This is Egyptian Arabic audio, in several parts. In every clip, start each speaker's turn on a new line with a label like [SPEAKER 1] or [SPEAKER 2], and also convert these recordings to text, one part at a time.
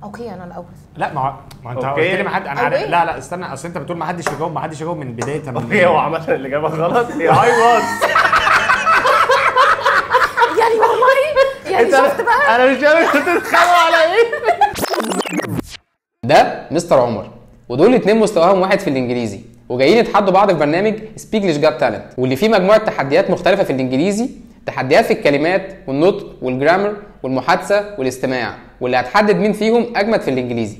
[SPEAKER 1] اوكي انا الاول
[SPEAKER 2] لا ما هو ما انت
[SPEAKER 3] أوكي.
[SPEAKER 2] قلت لي ما حد انا
[SPEAKER 1] أو
[SPEAKER 2] عارف
[SPEAKER 1] إيه؟
[SPEAKER 2] لا لا استنى اصل انت بتقول ما حدش يجاوب ما حدش يجاوب من بدايه من
[SPEAKER 3] اوكي هو عامة الإجابة غلط هي اي واز
[SPEAKER 1] يعني والله يعني شفت بقى
[SPEAKER 3] أنا مش فاهم أنتوا بتتخانقوا على إيه؟
[SPEAKER 4] ده مستر عمر ودول اتنين مستواهم واحد في الانجليزي وجايين يتحدوا بعض في برنامج سبيكلش جاب تالنت واللي فيه مجموعه تحديات مختلفه في الانجليزي تحديات في الكلمات والنطق والجرامر والمحادثه والاستماع واللي هتحدد مين فيهم اجمد في الانجليزي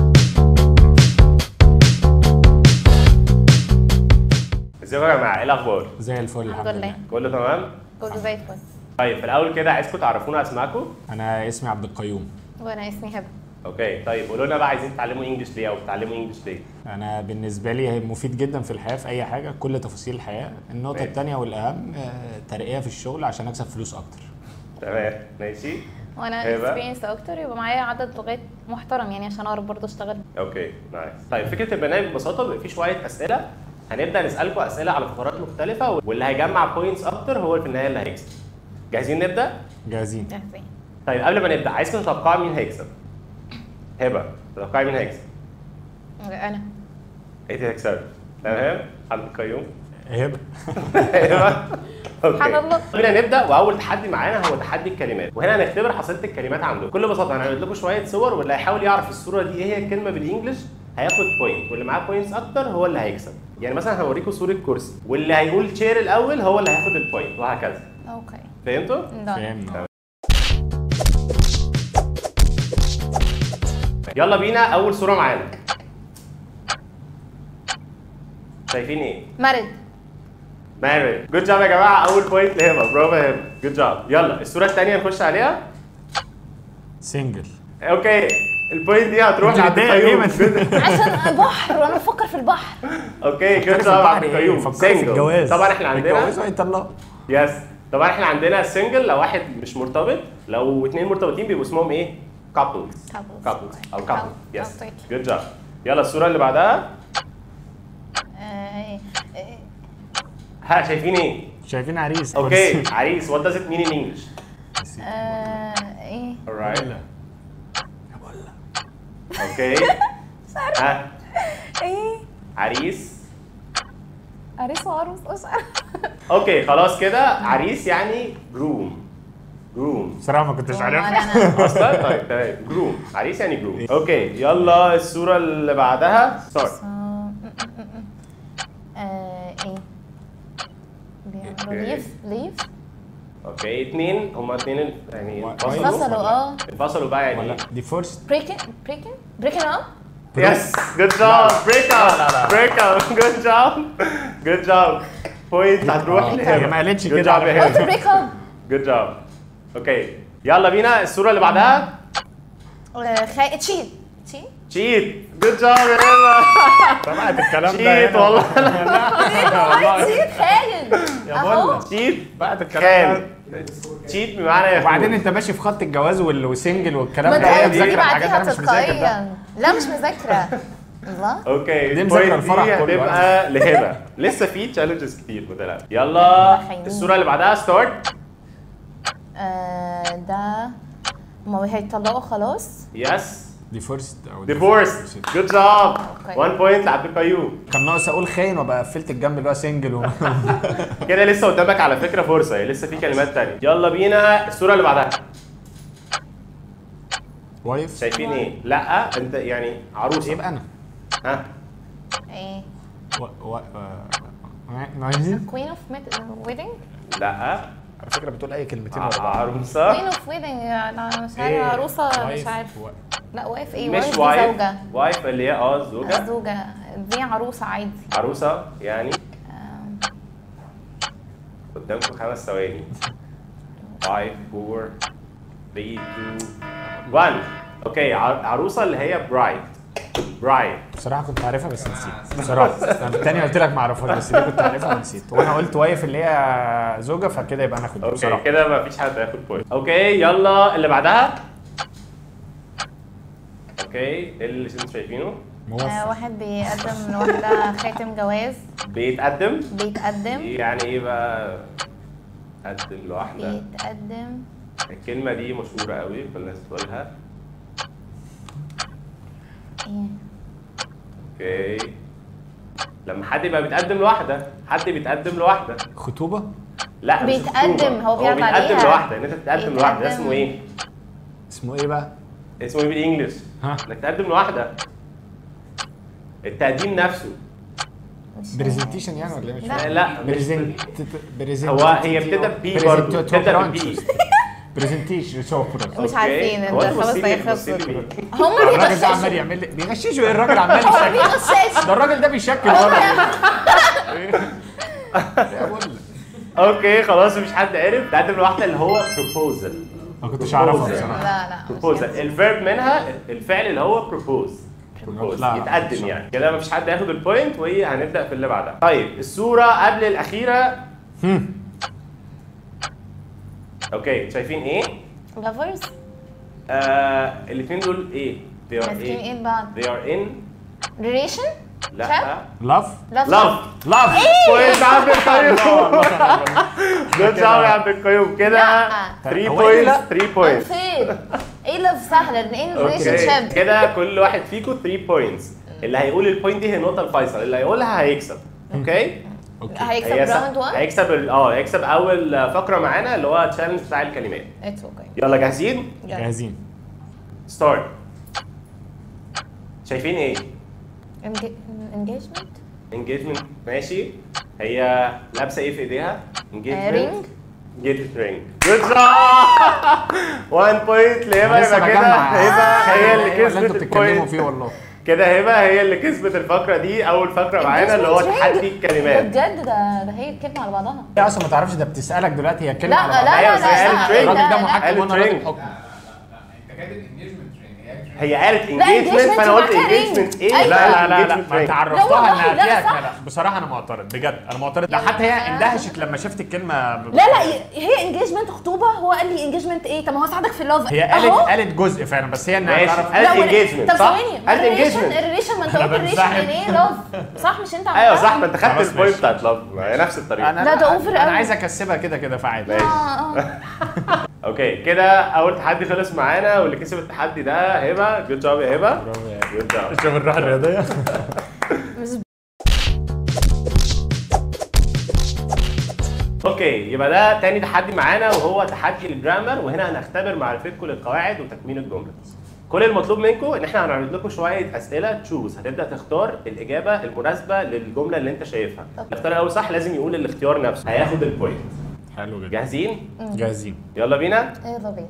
[SPEAKER 3] ازيكم يا جماعة إيه الأخبار؟
[SPEAKER 2] زي الفل
[SPEAKER 1] الحمد لله
[SPEAKER 3] كله تمام؟
[SPEAKER 1] كله زي الفل
[SPEAKER 3] طيب في الأول كده عايزكم تعرفونا أسماءكم
[SPEAKER 2] انا اسمي عبد القيوم
[SPEAKER 1] وانا اسمي هبه
[SPEAKER 3] اوكي طيب قولوا لنا بقى عايزين تتعلموا انجلش ليه او بتتعلموا انجلش ليه؟
[SPEAKER 2] انا بالنسبه لي هي مفيد جدا في الحياه في اي حاجه كل تفاصيل الحياه النقطه
[SPEAKER 3] تمام.
[SPEAKER 2] الثانيه والاهم آه، ترقيه في الشغل عشان اكسب فلوس اكتر
[SPEAKER 3] تمام ماشي
[SPEAKER 1] وانا
[SPEAKER 3] هبة.
[SPEAKER 1] اكسبيرينس اكتر يبقى معايا عدد لغات محترم يعني عشان اعرف برضه اشتغل
[SPEAKER 3] اوكي نايس طيب فكره البرنامج ببساطه بيبقى فيه شويه اسئله هنبدا نسالكم اسئله على فترات مختلفه واللي هيجمع بوينتس اكتر هو في النهايه اللي هيكسب جاهزين نبدا
[SPEAKER 2] جاهزين
[SPEAKER 1] جاهزين
[SPEAKER 3] طيب قبل ما نبدا عايزكم تتوقعوا مين هيكسب هبه تتوقعي مين هيكسب
[SPEAKER 1] انا
[SPEAKER 3] انت هتكسبي تمام عبد القيوم
[SPEAKER 2] هبه
[SPEAKER 3] هبه اوكي
[SPEAKER 1] سبحان الله.
[SPEAKER 3] خلينا نبدا واول تحدي معانا هو تحدي الكلمات وهنا هنختبر حصيله الكلمات عندكم بكل بساطه هنعمل لكم شويه صور واللي هيحاول يعرف الصوره دي ايه هي الكلمه بالانجلش هياخد بوينت واللي معاه بوينتس اكتر هو اللي هيكسب يعني مثلا هوريكم صوره كرسي واللي هيقول تشير الاول هو اللي هياخد البوينت وهكذا
[SPEAKER 1] اوكي
[SPEAKER 3] فهمتوا
[SPEAKER 1] ده
[SPEAKER 2] فهمنا
[SPEAKER 3] يلا بينا اول صوره معانا شايفين ايه
[SPEAKER 1] مرد
[SPEAKER 3] ماري جود جاب يا جماعه اول بوينت لهبه برافو يا هبه جود جاب يلا الصوره الثانيه نخش عليها
[SPEAKER 2] سنجل
[SPEAKER 3] اوكي البوينت دي هتروح
[SPEAKER 2] انت
[SPEAKER 3] لعبد
[SPEAKER 2] متضايق ليه؟
[SPEAKER 3] القيوم
[SPEAKER 2] ما انت-
[SPEAKER 1] عشان بحر وانا بفكر في البحر
[SPEAKER 3] اوكي
[SPEAKER 2] فكري
[SPEAKER 3] جود
[SPEAKER 2] في
[SPEAKER 3] جاب
[SPEAKER 2] البحر
[SPEAKER 3] عبد
[SPEAKER 2] ايه؟
[SPEAKER 3] القيوم
[SPEAKER 2] فكري في
[SPEAKER 3] Single.
[SPEAKER 2] الجواز
[SPEAKER 3] طبعا احنا عندنا
[SPEAKER 2] الجواز ويطلقوا
[SPEAKER 3] يس طبعا احنا عندنا سنجل لو واحد مش مرتبط لو اثنين مرتبطين بيبقوا اسمهم ايه؟ كابلز
[SPEAKER 1] Couples.
[SPEAKER 3] كابلز او كابل
[SPEAKER 1] Couple.
[SPEAKER 3] يس
[SPEAKER 1] Couple.
[SPEAKER 3] جود جاب يلا الصوره اللي بعدها
[SPEAKER 1] آه، آه،
[SPEAKER 3] ها شايفين ايه؟
[SPEAKER 2] شايفين عريس
[SPEAKER 3] اوكي عريس what does it mean in English?
[SPEAKER 1] آه، ايه
[SPEAKER 3] alright اوكي ها
[SPEAKER 1] ايه
[SPEAKER 3] عريس
[SPEAKER 1] عريس وعروس مش عارفة.
[SPEAKER 3] اوكي خلاص كده عريس يعني جروم جروم
[SPEAKER 2] بصراحه ما كنتش عارف
[SPEAKER 1] أنا-
[SPEAKER 3] اصلا طيب تمام جروم عريس يعني جروم اوكي يلا الصوره اللي بعدها ستارت
[SPEAKER 1] آه، م- م- م- م. آه، ايه بيعملوا
[SPEAKER 3] أوكي.
[SPEAKER 1] ليف ليف
[SPEAKER 3] اوكي اتنين هما اتنين يعني
[SPEAKER 2] و-
[SPEAKER 3] انفصلوا
[SPEAKER 1] انفصلوا اه
[SPEAKER 3] انفصلوا بقى يعني
[SPEAKER 2] ولا دي فورست
[SPEAKER 1] بريكن بريكن بريكن اب
[SPEAKER 3] يس جود جوب بريك اب بريك اب جود جوب جود جوب بوينت هتروح
[SPEAKER 2] آه،
[SPEAKER 3] لهبه
[SPEAKER 2] هي ما قالتش
[SPEAKER 3] Good
[SPEAKER 2] كده
[SPEAKER 3] job
[SPEAKER 2] على
[SPEAKER 3] يا
[SPEAKER 1] قلت
[SPEAKER 3] هبه
[SPEAKER 1] بريك اب
[SPEAKER 3] جود جوب اوكي يلا بينا الصوره اللي بعدها
[SPEAKER 1] خايف تشيل تشيل
[SPEAKER 3] تشيت جود جوب يا هبه
[SPEAKER 2] سمعت الكلام ده
[SPEAKER 3] تشيت
[SPEAKER 2] هنا.
[SPEAKER 3] والله
[SPEAKER 2] والله
[SPEAKER 1] تشيل خاين
[SPEAKER 2] يا
[SPEAKER 1] أهو.
[SPEAKER 2] بولا
[SPEAKER 3] تشيت
[SPEAKER 2] بعد الكلام
[SPEAKER 3] خان
[SPEAKER 2] ده
[SPEAKER 3] تشيت بمعنى يا
[SPEAKER 2] وبعدين
[SPEAKER 3] أخوي.
[SPEAKER 2] انت ماشي في خط الجواز وال- وسنجل والكلام
[SPEAKER 1] ما
[SPEAKER 2] ده هي
[SPEAKER 1] انت دي
[SPEAKER 2] مذاكره الحاجات دي
[SPEAKER 1] بعديها
[SPEAKER 2] انا مش مذاكر ده
[SPEAKER 1] تلقائيا لا مش مذاكره الله
[SPEAKER 3] اوكي
[SPEAKER 2] دي مذاكرة
[SPEAKER 3] البوينت
[SPEAKER 2] الفرح
[SPEAKER 3] دي
[SPEAKER 2] كله.
[SPEAKER 3] هتبقى لهبه لسه في تشالنجز كتير ما تقلقش يلا
[SPEAKER 1] خاينين.
[SPEAKER 3] الصوره اللي بعدها ستارت
[SPEAKER 1] آه، ده هما هيطلقوا خلاص
[SPEAKER 3] يس
[SPEAKER 2] دي فورست او
[SPEAKER 3] ديفورس جود جوب
[SPEAKER 1] أوكي.
[SPEAKER 3] 1 بوينت لعبد القيوم
[SPEAKER 2] كان ناقص اقول خاين وابقى قفلت الجنب اللي هو سنجل و...
[SPEAKER 3] كده لسه قدامك على فكره فرصه هي لسه في كلمات تانية يلا بينا الصوره اللي بعدها
[SPEAKER 2] وايف
[SPEAKER 3] شايفين ايه لا انت يعني عروسه
[SPEAKER 2] يبقى انا
[SPEAKER 3] ها
[SPEAKER 1] ايه
[SPEAKER 2] و... و... نايزي
[SPEAKER 1] كوين اوف ويدنج
[SPEAKER 3] لا
[SPEAKER 2] على فكره بتقول اي كلمتين
[SPEAKER 3] ع-
[SPEAKER 2] ورا بعض
[SPEAKER 3] عروسه
[SPEAKER 1] كوين اوف ويدنج انا مش
[SPEAKER 2] إيه؟
[SPEAKER 1] عارفه عروسه مش
[SPEAKER 2] وايف
[SPEAKER 1] عارف
[SPEAKER 2] و-
[SPEAKER 1] لا واقف ايه
[SPEAKER 3] مش
[SPEAKER 1] واقف دي
[SPEAKER 3] وايف
[SPEAKER 1] زوجه
[SPEAKER 3] وايف اللي هي اه زوجه
[SPEAKER 1] زوجه دي عروسه عادي
[SPEAKER 3] عروسه يعني
[SPEAKER 1] آم،
[SPEAKER 3] قدامكم خمس ثواني 5 4 3 2 1 اوكي ع- عروسه اللي هي برايد برايد
[SPEAKER 2] بصراحه كنت عارفها بس نسيت بصراحه أنا التانية قلت لك ما اعرفهاش بس دي كنت عارفها ونسيت وانا قلت وايف اللي هي زوجه فكده يبقى انا اخد
[SPEAKER 3] اوكي
[SPEAKER 2] بصراحه
[SPEAKER 3] كده ما فيش حد هياخد بوينت اوكي يلا اللي بعدها اوكي ايه اللي انتوا شايفينه
[SPEAKER 1] آه،
[SPEAKER 2] موفق
[SPEAKER 1] واحد بيقدم لواحده خاتم جواز
[SPEAKER 3] بيتقدم
[SPEAKER 1] بيتقدم
[SPEAKER 3] يعني ايه بقى قدم لواحده
[SPEAKER 1] بيتقدم
[SPEAKER 3] الكلمه دي مشهوره قوي كل الناس بتقولها
[SPEAKER 1] ايه
[SPEAKER 3] اوكي لما حد يبقى بيتقدم لواحده حد بيتقدم لواحده
[SPEAKER 2] خطوبه
[SPEAKER 3] لا مش
[SPEAKER 1] بيتقدم،
[SPEAKER 3] خطوبة.
[SPEAKER 1] هو بيعرض
[SPEAKER 3] بيتقدم
[SPEAKER 1] عليها.
[SPEAKER 3] لواحده ان انت تتقدم لواحده ده
[SPEAKER 1] بيتقدم.
[SPEAKER 3] اسمه ايه؟
[SPEAKER 2] اسمه ايه بقى؟
[SPEAKER 3] اسمه ايه بالانجلش؟
[SPEAKER 2] ها
[SPEAKER 3] انك تقدم لواحده التقديم نفسه
[SPEAKER 1] مش
[SPEAKER 2] برزنتيشن يعني ولا ايه مش
[SPEAKER 1] لا.
[SPEAKER 2] فاهم
[SPEAKER 3] لا مش
[SPEAKER 2] بريزنت بريزنت
[SPEAKER 3] هو هي بتبدا بي برضه بتبدا بي
[SPEAKER 2] برزنتيشن شو
[SPEAKER 1] مش عارفين
[SPEAKER 3] هو
[SPEAKER 1] انت
[SPEAKER 3] انت
[SPEAKER 1] خلاص
[SPEAKER 3] بصي لي-
[SPEAKER 1] هيخلصوا
[SPEAKER 3] بصي لي ليه؟
[SPEAKER 1] هم
[SPEAKER 2] الراجل ده
[SPEAKER 1] بيغششوا
[SPEAKER 2] عمال يعمل لي بيغششوا ايه الراجل عمال
[SPEAKER 1] هو
[SPEAKER 2] يشكل
[SPEAKER 1] بيغشش
[SPEAKER 2] ده الراجل ده بيشكل برضه إيه بقول لك
[SPEAKER 3] اوكي خلاص مش حد عرف تقدم لواحده اللي هو بروبوزل
[SPEAKER 2] ما كنتش اعرفها
[SPEAKER 3] Proposal.
[SPEAKER 2] بصراحه
[SPEAKER 1] لا لا مش
[SPEAKER 3] بروبوزل
[SPEAKER 1] كده.
[SPEAKER 3] الفيرب منها الفعل اللي هو بروبوز
[SPEAKER 2] لا، لا،
[SPEAKER 3] يتقدم
[SPEAKER 2] مش
[SPEAKER 3] يعني كده مفيش حد هياخد البوينت وهي هنبدا في اللي بعدها طيب الصوره قبل الاخيره اوكي شايفين ايه
[SPEAKER 1] لافرز
[SPEAKER 3] آه الاثنين دول ايه they are
[SPEAKER 1] ماسكين
[SPEAKER 3] ايه
[SPEAKER 1] ايد بعض
[SPEAKER 3] they are in
[SPEAKER 1] ريليشن
[SPEAKER 3] لا
[SPEAKER 2] لاف
[SPEAKER 1] لاف
[SPEAKER 3] love
[SPEAKER 2] لاف
[SPEAKER 3] كويس يا عبد القيوم جود جوب يا عبد القيوم كده
[SPEAKER 1] لا.
[SPEAKER 3] 3
[SPEAKER 2] هو إيه
[SPEAKER 3] بوينتس
[SPEAKER 2] لا؟
[SPEAKER 3] 3 بوينتس
[SPEAKER 1] فين ايه لاف سهله ايه ريليشن
[SPEAKER 3] اوكي
[SPEAKER 1] شيب
[SPEAKER 3] كده كل واحد فيكم 3 بوينتس اللي هيقول البوينت دي هي النقطه الفيصل اللي هيقولها هيكسب اوكي
[SPEAKER 2] اوكي
[SPEAKER 1] هيكسب
[SPEAKER 3] هي
[SPEAKER 1] راوند 1
[SPEAKER 3] هيكسب ال- اه هيكسب اول فقره معانا اللي هو التشالنج بتاع الكلمات
[SPEAKER 1] اتس اوكي
[SPEAKER 3] يلا جاهزين
[SPEAKER 2] جاهزين
[SPEAKER 3] ستارت شايفين ايه
[SPEAKER 1] انجيجمنت
[SPEAKER 3] انجيجمنت ماشي هي لابسه ايه في ايديها انجيجمنت
[SPEAKER 1] رينج
[SPEAKER 3] جيت رينج جود جوب 1 بوينت لهبه
[SPEAKER 2] لسه
[SPEAKER 3] يبقى كده
[SPEAKER 2] بجمع.
[SPEAKER 3] هبه هي اللي
[SPEAKER 2] إيه اللي
[SPEAKER 3] كسبت
[SPEAKER 2] انتوا بتتكلموا
[SPEAKER 3] البوينت
[SPEAKER 2] فيه والله
[SPEAKER 3] كده هبه هي اللي كسبت الفقره دي اول فقره معانا اللي هو
[SPEAKER 1] Engagement ring.
[SPEAKER 3] تحدي
[SPEAKER 1] ده
[SPEAKER 3] الكلمات
[SPEAKER 1] بجد ده ده هي الكلمه على بعضها
[SPEAKER 2] هي اصلا ما تعرفش ده بتسالك دلوقتي هي الكلمه
[SPEAKER 1] لا،
[SPEAKER 2] على بعضها.
[SPEAKER 1] لا،
[SPEAKER 3] أيوة،
[SPEAKER 1] لا،
[SPEAKER 3] بس هي
[SPEAKER 1] لا،
[SPEAKER 3] قالت
[SPEAKER 1] لا،
[SPEAKER 3] رينج.
[SPEAKER 2] الراجل ده
[SPEAKER 1] لا،
[SPEAKER 2] محكم
[SPEAKER 3] قالت
[SPEAKER 2] وانا راجل
[SPEAKER 3] رينج.
[SPEAKER 2] حكم
[SPEAKER 5] انت كاتب انجيجمنت رينج هي
[SPEAKER 3] هي قالت
[SPEAKER 1] لا،
[SPEAKER 3] انجيجمنت
[SPEAKER 1] engagement
[SPEAKER 3] فانا قلت
[SPEAKER 1] يبقى كده
[SPEAKER 3] انجيجمنت
[SPEAKER 1] ring.
[SPEAKER 3] ايه
[SPEAKER 1] أيوة.
[SPEAKER 2] لا لا لا لا
[SPEAKER 3] engagement
[SPEAKER 2] ما انت
[SPEAKER 3] ring.
[SPEAKER 2] عرفتها
[SPEAKER 1] والله،
[SPEAKER 2] انها
[SPEAKER 1] لا،
[SPEAKER 2] فيها
[SPEAKER 1] صح.
[SPEAKER 2] كلام بصراحه انا معترض بجد انا معترض ده حتى هي اندهشت لما شفت الكلمه ب-
[SPEAKER 1] لا لا هي انجيجمنت خطوبه هو قال لي انجيجمنت ايه طب ما هو ساعدك في اللوف
[SPEAKER 2] هي قالت قالت جزء فعلا بس هي انها
[SPEAKER 3] ماشي.
[SPEAKER 2] تعرف
[SPEAKER 3] قالت
[SPEAKER 1] لا، ولا-
[SPEAKER 3] engagement،
[SPEAKER 1] طب
[SPEAKER 3] صح؟
[SPEAKER 1] ثواني
[SPEAKER 3] قالت
[SPEAKER 1] الريليشن
[SPEAKER 3] engagement.
[SPEAKER 1] الريليشن ما انت
[SPEAKER 2] أنا
[SPEAKER 1] قلت الريليشن
[SPEAKER 2] بنسحب.
[SPEAKER 1] من ايه لوف صح مش انت
[SPEAKER 3] ايوه صح ما انت خدت
[SPEAKER 2] خلاص
[SPEAKER 3] البوينت
[SPEAKER 2] ماشي.
[SPEAKER 3] بتاعت لاف هي نفس الطريقه
[SPEAKER 2] انا
[SPEAKER 1] لا، ده اوفر
[SPEAKER 2] انا
[SPEAKER 1] قوي.
[SPEAKER 2] عايز اكسبها كده كده فعادي
[SPEAKER 3] ماشي.
[SPEAKER 1] اه اه
[SPEAKER 3] اوكي كده اول تحدي خلص معانا واللي كسب التحدي ده هبه جود جوب يا هبه جود جوب
[SPEAKER 2] شوف الروح الرياضيه
[SPEAKER 1] مش
[SPEAKER 3] اوكي يبقى ده تاني تحدي معانا وهو تحدي الجرامر وهنا هنختبر معرفتكم للقواعد وتكوين الجمله كل المطلوب منكم ان احنا هنعرض لكم شويه اسئله تشوز هتبدا تختار الاجابه المناسبه للجمله اللي انت شايفها الاختيار الاول صح لازم يقول الاختيار نفسه هياخد البوينت
[SPEAKER 2] حلو جدا
[SPEAKER 3] جاهزين
[SPEAKER 2] جاهزين
[SPEAKER 3] يلا بينا
[SPEAKER 1] يلا بينا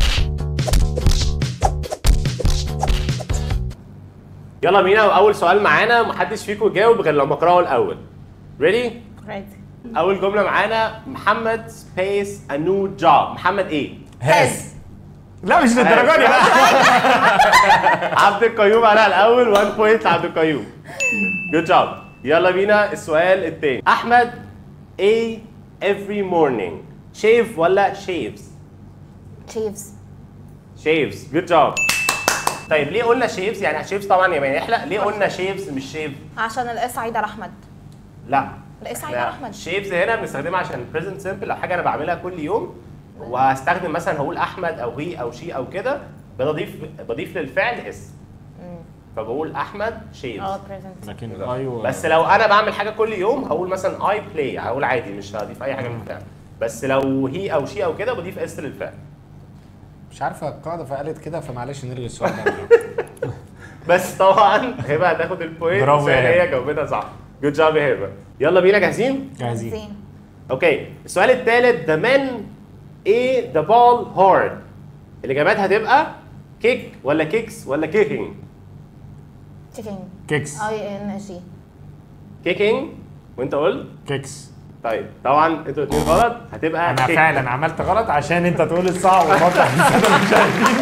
[SPEAKER 3] يلا بينا واول سؤال معانا محدش فيكم يجاوب غير لما اقراه الاول ريدي
[SPEAKER 1] ريدي
[SPEAKER 3] اول جمله معانا محمد سبيس ا نيو جوب محمد ايه
[SPEAKER 1] هاز
[SPEAKER 2] لا مش للدرجه دي بقى
[SPEAKER 3] عبد القيوم على الاول 1 بوينت لعبد القيوم جود جوب يلا بينا السؤال الثاني احمد ايه every morning شيف ولا شيفز
[SPEAKER 1] تشيفز
[SPEAKER 3] شيفز جود جوب طيب ليه قلنا شيفز يعني شيفز طبعا يبقى يحلق ليه قلنا شيفز مش شيف
[SPEAKER 1] عشان الاس عيد على احمد
[SPEAKER 3] لا
[SPEAKER 1] الاس عيد على احمد
[SPEAKER 3] شيفز هنا بنستخدمها عشان بريزنت سمبل او حاجه انا بعملها كل يوم وهستخدم مثلا هقول احمد او هي او شي او كده بضيف بضيف للفعل اس فبقول احمد شيفز
[SPEAKER 1] اه بريزنت
[SPEAKER 2] لكن ايوه
[SPEAKER 3] بس لو انا بعمل حاجه كل يوم هقول مثلا اي بلاي هقول عادي مش هضيف اي حاجه من الفعل بس لو هي او شي او كده بضيف اس للفعل
[SPEAKER 2] مش عارفه القاعده فقالت كده فمعلش نلغي السؤال ده
[SPEAKER 3] بس طبعا هبه هتاخد البوينت
[SPEAKER 2] برافو يا
[SPEAKER 3] عشان
[SPEAKER 2] هبة.
[SPEAKER 3] هي جاوبتها صح جود جوب يا هبه يلا بينا جاهزين
[SPEAKER 2] جاهزين
[SPEAKER 3] اوكي السؤال الثالث the men ايه the ball hard الاجابات هتبقى كيك ولا كيكس ولا كيكينج
[SPEAKER 1] تشيكينج
[SPEAKER 2] كيكس
[SPEAKER 1] اي ان جي
[SPEAKER 3] كيكينج وانت قلت
[SPEAKER 2] كيكس
[SPEAKER 3] طيب طبعا انتوا الاثنين غلط هتبقى
[SPEAKER 2] انا
[SPEAKER 3] كيك.
[SPEAKER 2] فعلا عملت غلط عشان انت تقول الصح وتوضح للساده المشاهدين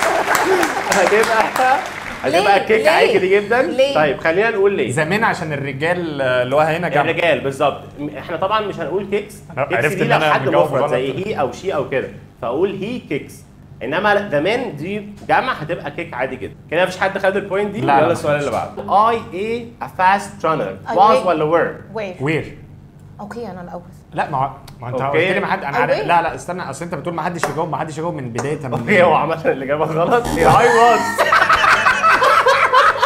[SPEAKER 3] هتبقى هتبقى
[SPEAKER 1] ليه؟
[SPEAKER 3] كيك
[SPEAKER 1] ليه؟
[SPEAKER 3] عادي جدا
[SPEAKER 1] ليه؟
[SPEAKER 3] طيب خلينا نقول ليه
[SPEAKER 2] زمان عشان الرجال آه، اللي هو هنا جنب
[SPEAKER 3] الرجال بالظبط م- احنا طبعا مش هنقول كيكس
[SPEAKER 2] أنا
[SPEAKER 3] كيكس
[SPEAKER 2] عرفت
[SPEAKER 3] دي
[SPEAKER 2] إن
[SPEAKER 3] لو
[SPEAKER 2] أنا
[SPEAKER 3] حد
[SPEAKER 2] مجاوب
[SPEAKER 3] مفرد
[SPEAKER 2] غلط.
[SPEAKER 3] زي هي او شي او كده فاقول هي كيكس انما ذا مان دي جمع هتبقى كيك عادي جدا كده مفيش حد خد البوينت دي
[SPEAKER 2] لا،
[SPEAKER 3] يلا
[SPEAKER 2] لا.
[SPEAKER 3] السؤال اللي بعده اي ايه ا فاست رانر
[SPEAKER 1] I
[SPEAKER 3] واز
[SPEAKER 1] wait.
[SPEAKER 3] ولا وير
[SPEAKER 1] وير
[SPEAKER 2] وير
[SPEAKER 1] اوكي انا الاول
[SPEAKER 2] لا ما هو- ما انت
[SPEAKER 3] أوكي.
[SPEAKER 2] قلت لي ما حد انا عارف
[SPEAKER 1] أوكي.
[SPEAKER 2] لا لا استنى اصل انت بتقول ما حدش يجاوب ما حدش يجاوب من بدايه من
[SPEAKER 3] اوكي هو عامة الاجابه غلط هي اي واز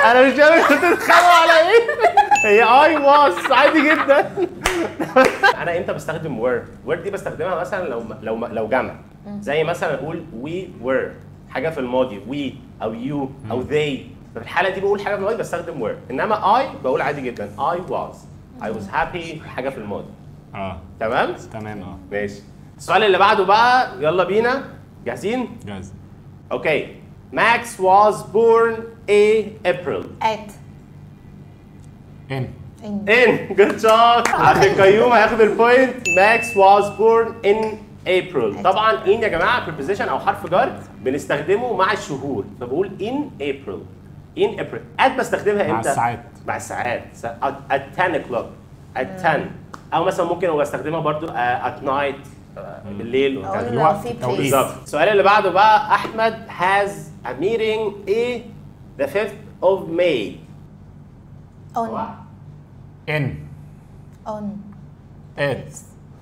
[SPEAKER 3] انا مش فاهم انتوا بتتخانقوا على ايه هي اي واز عادي جدا انا امتى بستخدم وير وير دي بستخدمها مثلا لو لو لو جمع زي مثلا اقول وي وير حاجه في الماضي وي او يو او they ففي الحاله دي بقول حاجه في الماضي بستخدم وير انما اي بقول عادي جدا I was I was happy حاجه في الماضي
[SPEAKER 2] اه
[SPEAKER 3] تمام
[SPEAKER 2] تمام اه
[SPEAKER 3] ماشي السؤال اللي بعده بقى يلا بينا جاهزين
[SPEAKER 2] جاهز
[SPEAKER 3] اوكي Max was born a April
[SPEAKER 1] ات
[SPEAKER 2] ان
[SPEAKER 1] ان
[SPEAKER 3] in good job عبد القيوم هياخد البوينت Max was born in April طبعا in يا جماعه preposition او حرف جر بنستخدمه مع الشهور فبقول in April in April at بستخدمها
[SPEAKER 2] مع
[SPEAKER 3] امتى؟
[SPEAKER 2] الساعات.
[SPEAKER 3] مع الساعات س- at, at 10 o'clock at 10 او مثلا ممكن ابقى استخدمها برضو uh, at night uh, بالليل
[SPEAKER 1] او
[SPEAKER 3] وهكذا
[SPEAKER 2] الوقت،
[SPEAKER 1] لو في
[SPEAKER 2] التوقيت.
[SPEAKER 1] بليس
[SPEAKER 3] بالظبط السؤال اللي بعده بقى احمد has a meeting a the 5th of May
[SPEAKER 1] اون
[SPEAKER 2] ان
[SPEAKER 1] اون
[SPEAKER 2] ات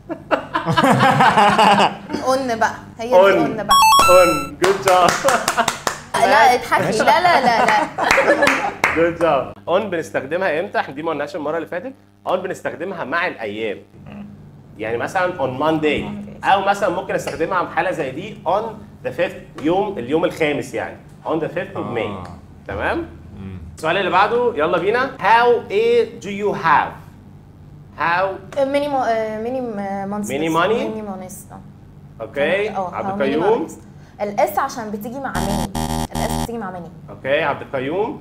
[SPEAKER 1] اون بقى هي دي
[SPEAKER 3] on
[SPEAKER 1] اون بقى
[SPEAKER 3] on good job
[SPEAKER 1] لا اضحكي لا لا لا لا
[SPEAKER 3] جود جوب اون بنستخدمها امتى؟ احنا دي ما قلناش المره اللي فاتت اون بنستخدمها مع الايام يعني مثلا on Monday او مثلا ممكن استخدمها في حاله زي دي on the 5th يوم اليوم الخامس يعني on the 5th of May
[SPEAKER 2] آه.
[SPEAKER 3] تمام؟ السؤال اللي بعده يلا بينا how a do you have؟ how
[SPEAKER 1] ميني مو ميني مانس
[SPEAKER 3] Mini money؟
[SPEAKER 1] ميني مانس
[SPEAKER 3] اوكي عبد القيوم
[SPEAKER 1] الاس عشان بتيجي مع ميني الاس بتيجي مع ميني
[SPEAKER 3] اوكي عبد القيوم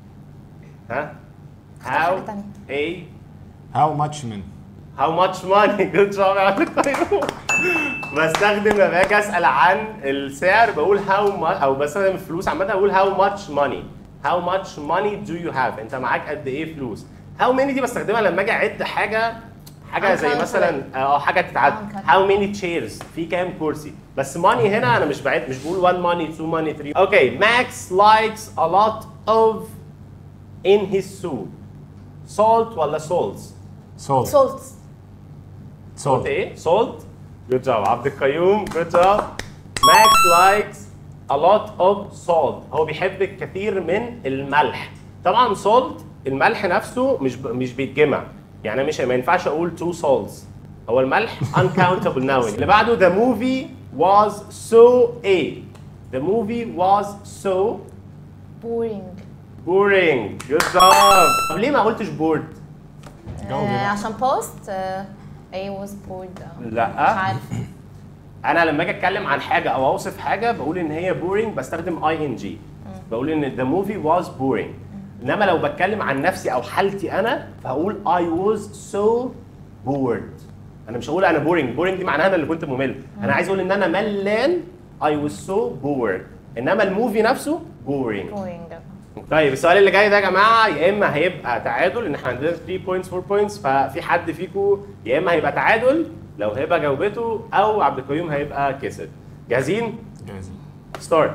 [SPEAKER 3] ها
[SPEAKER 1] حاجة
[SPEAKER 3] how
[SPEAKER 1] تانية.
[SPEAKER 3] a
[SPEAKER 2] هاو ماتش من
[SPEAKER 3] How much money? Good job يا عبد القيوم. بستخدم لما باجي اسال عن السعر بقول how much او بستخدم الفلوس عامه بقول how much money. How much money do you have؟ انت معاك قد ايه فلوس؟ how many دي بستخدمها لما اجي اعد حاجه حاجه زي
[SPEAKER 1] Uncountable.
[SPEAKER 3] مثلا اه حاجه تتعد
[SPEAKER 1] Uncountable.
[SPEAKER 3] how many chairs في كام كرسي بس money هنا انا مش بعد مش بقول one money two money three اوكي Max likes a lot of in his soup salt ولا salts؟
[SPEAKER 2] سولت
[SPEAKER 1] سولت
[SPEAKER 3] قلت
[SPEAKER 2] سولت
[SPEAKER 3] ايه؟ سولت جود جوب عبد القيوم جود جوب ماكس لايكس a lot of salt هو بيحب الكثير من الملح طبعا salt الملح نفسه مش ب... مش بيتجمع يعني مش ما ينفعش اقول two salts هو الملح uncountable noun اللي بعده the movie was so a the movie was so
[SPEAKER 1] بورينج
[SPEAKER 3] boring good job طب ليه ما قلتش bored
[SPEAKER 2] جاوبي بقى.
[SPEAKER 1] عشان بوست اي واز بورد
[SPEAKER 3] لا.
[SPEAKER 1] مش عارف
[SPEAKER 3] انا لما اجي اتكلم عن حاجه او اوصف حاجه بقول ان هي بورينج بستخدم اي ان جي بقول ان ذا موفي واز بورينج انما لو بتكلم عن نفسي او حالتي انا فهقول اي واز سو بورد انا مش هقول انا بورينج بورينج دي معناها انا اللي كنت ممل انا عايز اقول ان انا ملان اي واز سو بورد انما الموفي نفسه بورينج
[SPEAKER 1] بورينج
[SPEAKER 3] طيب السؤال اللي جاي ده يا جماعه يا اما هيبقى تعادل ان احنا عندنا 3 بوينتس 4 بوينتس ففي حد فيكم يا اما هيبقى تعادل لو هبه جاوبته او عبد القيوم هيبقى كسب جاهزين؟
[SPEAKER 2] جاهزين
[SPEAKER 3] start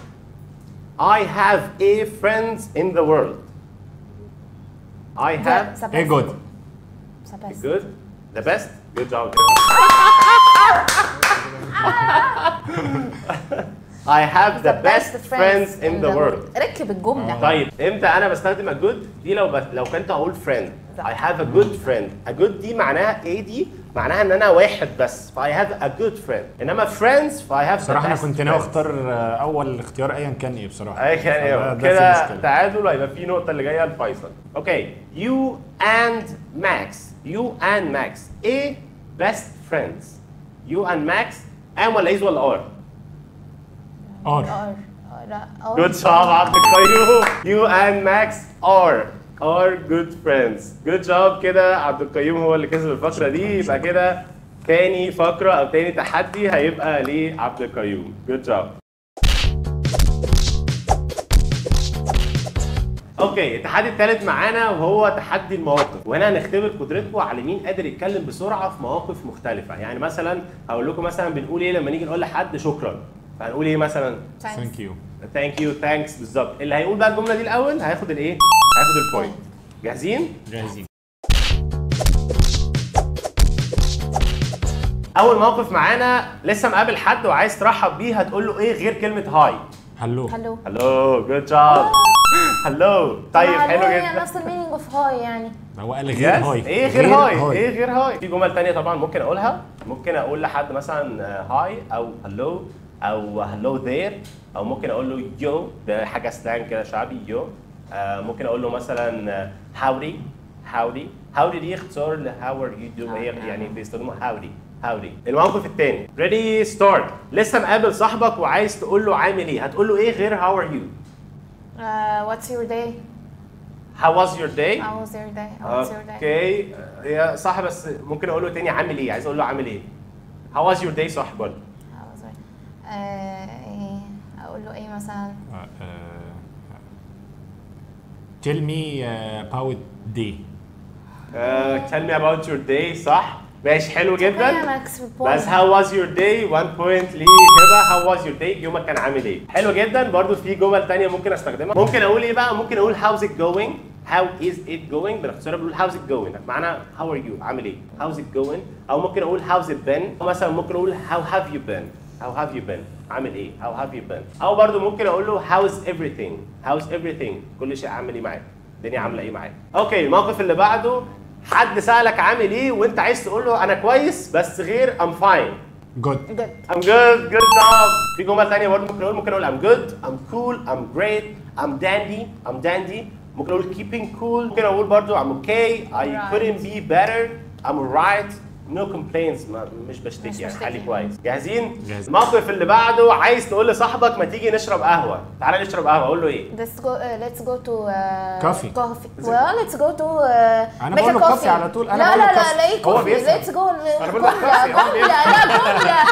[SPEAKER 3] I have a friends in the world I have
[SPEAKER 2] ايه جود
[SPEAKER 3] good the best good job I have the best friends in the world
[SPEAKER 1] ركب الجمله
[SPEAKER 3] طيب امتى انا بستخدم a good دي لو بس لو كنت هقول friend I have a good friend a good دي معناها ايه دي معناها ان انا واحد بس ف I have a good friend انما friends ف I have the
[SPEAKER 2] بصراحه انا
[SPEAKER 3] best
[SPEAKER 2] كنت ناوي
[SPEAKER 3] friends.
[SPEAKER 2] اختار آه، اول اختيار ايا كان ايه بصراحه
[SPEAKER 3] اي كان
[SPEAKER 2] فده-
[SPEAKER 3] ايه
[SPEAKER 2] ده في
[SPEAKER 3] كده
[SPEAKER 2] مشكلة.
[SPEAKER 3] تعادل وهيبقى في نقطه اللي جايه لفيصل اوكي you and Max you and Max ايه best friends you and Max ام ولا ايز ولا ار
[SPEAKER 2] ار
[SPEAKER 1] ار لا ار
[SPEAKER 3] Good job عبد القيوم. You and Max are are good friends. Good job كده عبد القيوم هو اللي كسب الفقرة دي يبقى كده تاني فقرة أو تاني تحدي هيبقى لعبد القيوم. Good job. اوكي التحدي الثالث معانا وهو تحدي المواقف وهنا هنختبر قدرتكم على مين قادر يتكلم بسرعه في مواقف مختلفه يعني مثلا هقول لكم مثلا بنقول ايه لما نيجي نقول لحد شكرا فهنقول ايه مثلا
[SPEAKER 2] ثانك يو
[SPEAKER 3] ثانك يو ثانكس بالظبط اللي هيقول بقى الجمله دي الاول هياخد الايه هياخد البوينت جاهزين
[SPEAKER 2] جاهزين
[SPEAKER 3] اول موقف معانا لسه مقابل حد وعايز ترحب بيه هتقول له ايه غير كلمه هاي
[SPEAKER 2] هلو
[SPEAKER 1] هلو
[SPEAKER 3] هلو جود جوب هلو طيب
[SPEAKER 1] طب
[SPEAKER 3] حلو
[SPEAKER 1] هي
[SPEAKER 3] جدا
[SPEAKER 1] نفس المينينج اوف هاي يعني
[SPEAKER 2] هو قال غير
[SPEAKER 3] يس
[SPEAKER 2] هاي
[SPEAKER 3] ايه غير هاي ايه غير هاي في جمل تانية طبعا ممكن اقولها ممكن اقول لحد مثلا هاي او هلو او هلو ذير او ممكن اقول له يو ده حاجه سلانج كده شعبي يو آه ممكن اقول له مثلا هاودي هاودي هاودي دي اختصار لهاو ار يو دو يعني بيستخدموا هاودي هاودي الموقف الثاني ريدي ستارت لسه مقابل صاحبك وعايز تقول له عامل ايه هتقول له ايه غير هاو ار يو
[SPEAKER 1] واتس يور داي
[SPEAKER 3] هاو واز يور داي
[SPEAKER 1] How was your day? How was your day?
[SPEAKER 3] اوكي يا صح بس ممكن اقول له تاني عامل ايه عايز اقول له عامل ايه هاو واز يور داي صح برضه
[SPEAKER 1] How was your آه، ايه اقول له ايه مثلا
[SPEAKER 2] tell me uh, about day
[SPEAKER 3] Uh, tell me about your day صح ماشي حلو جدا
[SPEAKER 1] Okay, Max, point.
[SPEAKER 3] بس how was your day one point ليه هبه how was your day يومك كان عامل ايه حلو جدا برضو في جمل تانية ممكن استخدمها ممكن اقول ايه بقى ممكن اقول how's it going how is it going بالاختصار بقول how's it going معنى how are you عامل ايه how's it going او ممكن اقول how's it been أو مثلا ممكن اقول how have you been how have you been عامل ايه how have you been او برضو ممكن اقول له how's everything how's everything كل شيء عامل ايه معاك الدنيا عامله ايه معاك اوكي الموقف اللي بعده حد سالك عامل ايه وانت عايز تقول له انا كويس بس غير I'm fine
[SPEAKER 2] good
[SPEAKER 1] Good.
[SPEAKER 3] I'm good good job في جمل تانية برضه ممكن اقول ممكن اقول I'm good I'm cool I'm great I'm dandy I'm dandy ممكن اقول keeping cool ممكن اقول برضه I'm okay I
[SPEAKER 1] Alright.
[SPEAKER 3] couldn't be better I'm alright no complaints ما مش بشتكي
[SPEAKER 1] مش
[SPEAKER 3] يعني
[SPEAKER 1] بشتكي.
[SPEAKER 3] حالي كويس جاهزين؟
[SPEAKER 2] جاهز.
[SPEAKER 3] الموقف اللي بعده عايز تقول لصاحبك ما تيجي نشرب قهوة تعالى نشرب قهوة اقول له ايه؟
[SPEAKER 1] Let's go. Uh, let's go to uh,
[SPEAKER 2] Coffee.
[SPEAKER 1] Coffee. Well, let's go to. Uh,
[SPEAKER 2] أنا
[SPEAKER 1] make
[SPEAKER 2] بقول
[SPEAKER 1] a
[SPEAKER 2] له
[SPEAKER 1] coffee.
[SPEAKER 2] coffee على طول، أنا
[SPEAKER 1] لا
[SPEAKER 2] بقول له
[SPEAKER 1] لا لا
[SPEAKER 2] coffee.
[SPEAKER 1] لا ايه
[SPEAKER 3] هو
[SPEAKER 1] كوفي
[SPEAKER 3] بيفهم.
[SPEAKER 1] let's go
[SPEAKER 3] أنا بقول لك
[SPEAKER 1] جملة
[SPEAKER 3] coffee، هو
[SPEAKER 1] جملة
[SPEAKER 3] بيفهم.
[SPEAKER 1] لا جملة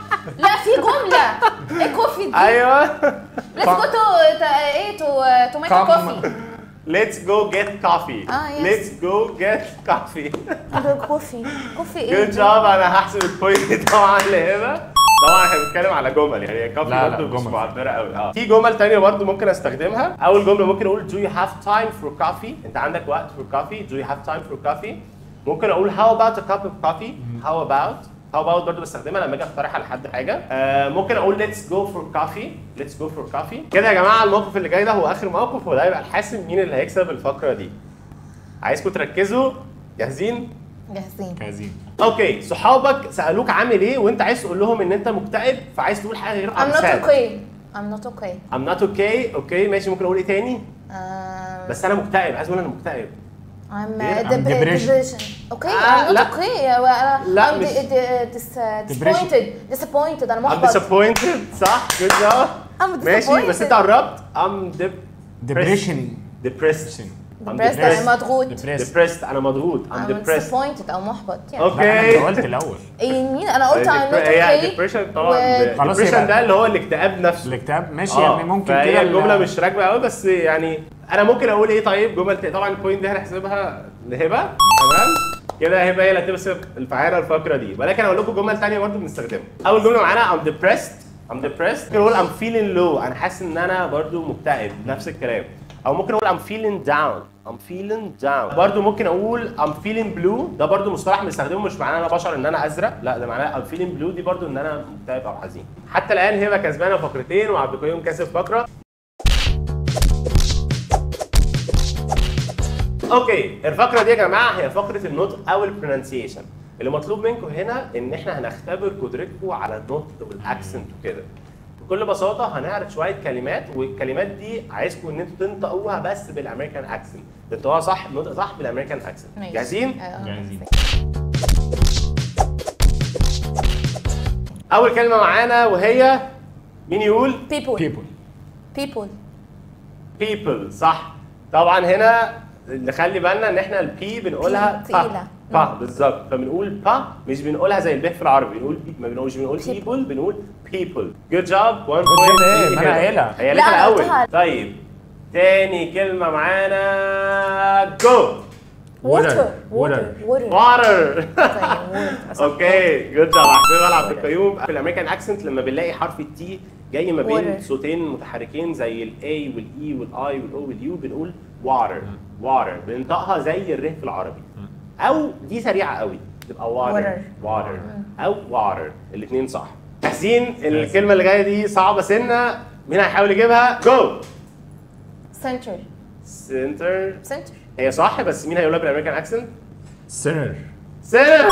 [SPEAKER 1] لا في جملة ايه كوفي دي؟
[SPEAKER 3] ايوه
[SPEAKER 1] Let's go to to- ايه to uh, to make a
[SPEAKER 2] Come.
[SPEAKER 1] coffee.
[SPEAKER 3] Let's go get coffee.
[SPEAKER 1] Ah, yes.
[SPEAKER 3] Let's go get coffee.
[SPEAKER 1] كوفي كوفي ايه؟
[SPEAKER 3] Good job انا هحسب البوينت طبعا لهبه. طبعا احنا بنتكلم على جمل يعني هي كافي
[SPEAKER 2] لا، لا،
[SPEAKER 3] برضه مش
[SPEAKER 2] جمل.
[SPEAKER 3] معبره قوي اه في جمل تانية برضه ممكن استخدمها اول جمله ممكن اقول do you have time for coffee انت عندك وقت for coffee do you have time for coffee ممكن اقول how about a cup of coffee how about how about برضه بستخدمها لما اجي اقترح لحد حاجه آه ممكن اقول let's go for coffee let's go for coffee كده يا جماعه الموقف اللي جاي ده هو اخر موقف وده يبقى الحاسم مين اللي هيكسب الفقره دي عايزكم تركزوا جاهزين
[SPEAKER 1] جاهزين
[SPEAKER 2] كازين
[SPEAKER 3] اوكي صحابك سالوك عامل ايه وانت عايز تقول لهم ان انت مكتئب فعايز تقول حاجه غير
[SPEAKER 1] I'm not
[SPEAKER 3] sad.
[SPEAKER 1] okay I'm not okay
[SPEAKER 3] I'm not okay اوكي ماشي ممكن اقول ايه تاني
[SPEAKER 1] Um,
[SPEAKER 3] بس انا مكتئب عايز اقول انا مكتئب
[SPEAKER 1] I'm
[SPEAKER 3] إيه؟
[SPEAKER 1] uh,
[SPEAKER 2] I'm
[SPEAKER 1] dep-
[SPEAKER 2] depression.
[SPEAKER 1] depression. Okay,
[SPEAKER 3] آه،
[SPEAKER 1] I'm not
[SPEAKER 3] لا.
[SPEAKER 1] okay. Uh,
[SPEAKER 3] لا،
[SPEAKER 1] I'm
[SPEAKER 3] مش-
[SPEAKER 1] di- di- dis- uh,
[SPEAKER 2] Depression.
[SPEAKER 1] disappointed. Disappointed. أنا
[SPEAKER 3] I'm
[SPEAKER 1] محبط.
[SPEAKER 3] disappointed صح good job
[SPEAKER 1] I'm
[SPEAKER 3] ماشي بس
[SPEAKER 1] disappointed.
[SPEAKER 3] انت قربت I'm dep-
[SPEAKER 2] depression
[SPEAKER 3] depressed I'm
[SPEAKER 1] Depressed. أنا مضغوط.
[SPEAKER 2] depressed
[SPEAKER 3] depressed انا مضغوط I'm
[SPEAKER 1] I'm
[SPEAKER 3] depressed
[SPEAKER 1] disappointed أو محبط يعني.
[SPEAKER 3] أوكي.
[SPEAKER 2] لا انا اللي قلت الاول
[SPEAKER 1] إيه مين؟ أنا قلت I'm not
[SPEAKER 3] هي
[SPEAKER 1] okay.
[SPEAKER 3] depression طبعا
[SPEAKER 1] و-
[SPEAKER 2] خلاص
[SPEAKER 3] depression
[SPEAKER 2] يبقى-
[SPEAKER 3] ده اللي هو الاكتئاب نفسه
[SPEAKER 2] الاكتئاب ماشي
[SPEAKER 3] آه،
[SPEAKER 2] يعني ممكن
[SPEAKER 3] فهي
[SPEAKER 2] كده
[SPEAKER 3] الجمله
[SPEAKER 2] ال-
[SPEAKER 3] مش راكبه قوي بس يعني انا ممكن اقول ايه طيب جمل ت- طبعا البوينت دي هنحسبها لهبه تمام كده هبه هي اللي هتمسك الفعاله الفقره دي ولكن اقول لكم جمل ثانيه برضه بنستخدمها اول جمله معانا I'm depressed I'm depressed ممكن اقول I'm feeling low انا حاسس ان انا برضه مكتئب نفس الكلام او ممكن اقول I'm feeling down I'm feeling down برضه ممكن اقول I'm feeling blue ده برضه مصطلح بنستخدمه مش معناه انا بشر ان انا ازرق لا ده معناه I'm feeling blue دي برضه ان انا مكتئب او حزين حتى الان هبه كسبانه فقرتين وعبد القيوم كسب فقره اوكي الفقره دي يا جماعه هي فقره النطق او البرونسيشن اللي مطلوب منكم هنا ان احنا هنختبر قدرتكم على النطق والاكسنت وكده بكل بساطه هنعرض شويه كلمات والكلمات دي عايزكم ان انتوا تنطقوها بس بالامريكان اكسنت تنطقوها صح النطق صح بالامريكان اكسنت
[SPEAKER 1] ماشي.
[SPEAKER 3] جاهزين
[SPEAKER 1] آه،
[SPEAKER 2] جاهزين.
[SPEAKER 3] اول كلمه معانا وهي مين يقول
[SPEAKER 1] People.
[SPEAKER 2] people
[SPEAKER 1] People.
[SPEAKER 3] people صح طبعا هنا نخلي بالنا ان احنا البي بنقولها
[SPEAKER 1] P
[SPEAKER 3] با
[SPEAKER 1] تقيلة.
[SPEAKER 3] با بالظبط فبنقول با مش بنقولها زي الب في العربي بنقول بي ما بنقولش بنقول
[SPEAKER 1] People.
[SPEAKER 3] people بنقول people good job one
[SPEAKER 2] job
[SPEAKER 3] point
[SPEAKER 2] إيه؟
[SPEAKER 3] ليكي
[SPEAKER 2] ما أنا
[SPEAKER 3] كده.
[SPEAKER 2] قايلها.
[SPEAKER 3] هي
[SPEAKER 1] لا،
[SPEAKER 3] ليك
[SPEAKER 1] أنا
[SPEAKER 3] الاول
[SPEAKER 1] قلتها.
[SPEAKER 3] طيب تاني كلمة معانا جو
[SPEAKER 1] Water.
[SPEAKER 2] Water.
[SPEAKER 1] Water. Water.
[SPEAKER 3] water
[SPEAKER 1] طيب، water.
[SPEAKER 3] اوكي جود جوب احسبها لعبد القيوم في الامريكان اكسنت لما بنلاقي حرف التي جاي ما بين
[SPEAKER 1] Water.
[SPEAKER 3] صوتين متحركين زي الاي والاي والاي والاو واليو بنقول water water بننطقها زي الر في العربي او دي سريعه قوي تبقى water
[SPEAKER 1] Water.
[SPEAKER 3] water او water الاثنين صح جاهزين الكلمه اللي جايه دي صعبه سنه مين هيحاول يجيبها جو
[SPEAKER 1] سنتر
[SPEAKER 3] سنتر
[SPEAKER 1] سنتر
[SPEAKER 3] هي صح بس مين هيقولها بالامريكان اكسنت؟
[SPEAKER 2] سينر
[SPEAKER 3] سنتر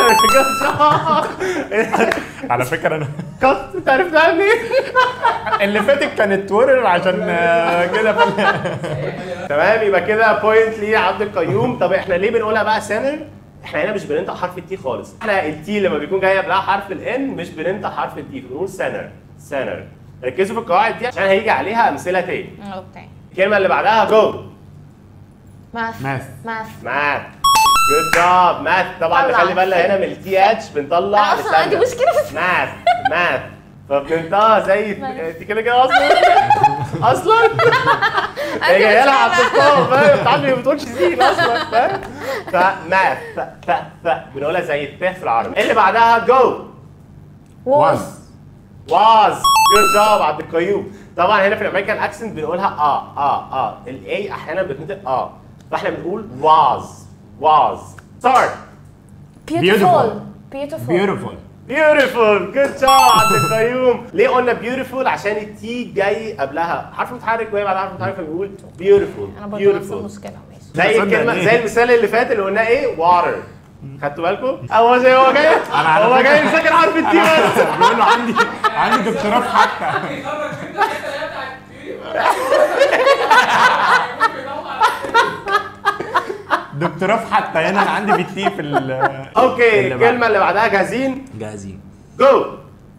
[SPEAKER 2] على فكره انا
[SPEAKER 3] كات انت عرفتها منين؟
[SPEAKER 2] اللي فاتت كانت تورر عشان آه، كده فال-
[SPEAKER 3] تمام يبقى كده بوينت ليه عبد القيوم طب احنا ليه بنقولها بقى سنر؟ احنا هنا مش بننطق حرف التي خالص احنا التي لما بيكون جاي قبلها حرف الان مش بننطق حرف التي بنقول سنر سنر ركزوا في القواعد دي عشان هيجي عليها امثله تاني
[SPEAKER 1] اوكي
[SPEAKER 3] الكلمه اللي بعدها جو
[SPEAKER 1] ماث
[SPEAKER 2] ماث
[SPEAKER 1] ماث
[SPEAKER 3] ماث جود جوب ماث طبعا
[SPEAKER 1] طلع.
[SPEAKER 3] نخلي بالنا هنا من التي اتش بنطلع
[SPEAKER 1] انا اصلا عندي
[SPEAKER 3] لساننا.
[SPEAKER 1] مشكله في
[SPEAKER 3] ماث ماث فبننطقها زي
[SPEAKER 1] ماث.
[SPEAKER 3] انت كده كده اصلا اصلا هي
[SPEAKER 1] عندي
[SPEAKER 3] جايه لها
[SPEAKER 1] مشكلة.
[SPEAKER 3] على الطبطاب فاهم بتعلم ما بتقولش سين اصلا فاهم فماث ف ف ف بنقولها زي الت في العربي اللي بعدها جو
[SPEAKER 1] ووز
[SPEAKER 3] واز جود جوب عبد القيوم طبعا هنا في الامريكان اكسنت بنقولها اه اه اه الاي احيانا بتنطق اه فاحنا بنقول واز واز ستارت
[SPEAKER 1] بيوتيفول بيوتيفول
[SPEAKER 2] بيوتيفول
[SPEAKER 3] بيوتيفول جود جوب عبد القيوم ليه قلنا بيوتيفول عشان التي جاي قبلها حرف متحرك وهي بعد حرف متحرك فبنقول بيوتيفول
[SPEAKER 1] انا برضه نفس
[SPEAKER 3] بيوتيفول
[SPEAKER 1] المشكله ماشي
[SPEAKER 3] زي
[SPEAKER 2] تصدق
[SPEAKER 3] الكلمه
[SPEAKER 2] إيه؟
[SPEAKER 3] زي المثال اللي فات اللي قلناه ايه واتر خدتوا بالكم؟ هو زي هو جاي
[SPEAKER 2] على
[SPEAKER 3] هو
[SPEAKER 2] فكرة-
[SPEAKER 3] جاي مسكر حرف التي بس
[SPEAKER 2] بيقول له عندي عندي دكتوراه في حتى
[SPEAKER 5] يخرج منه الحته اللي هي بتاعت بيوتيفول.
[SPEAKER 2] دكتوراه في حتى هنا انا عندي بالتي في ال
[SPEAKER 3] اوكي
[SPEAKER 2] اللي
[SPEAKER 3] الكلمه اللي بعدها جاهزين
[SPEAKER 2] جاهزين
[SPEAKER 3] جو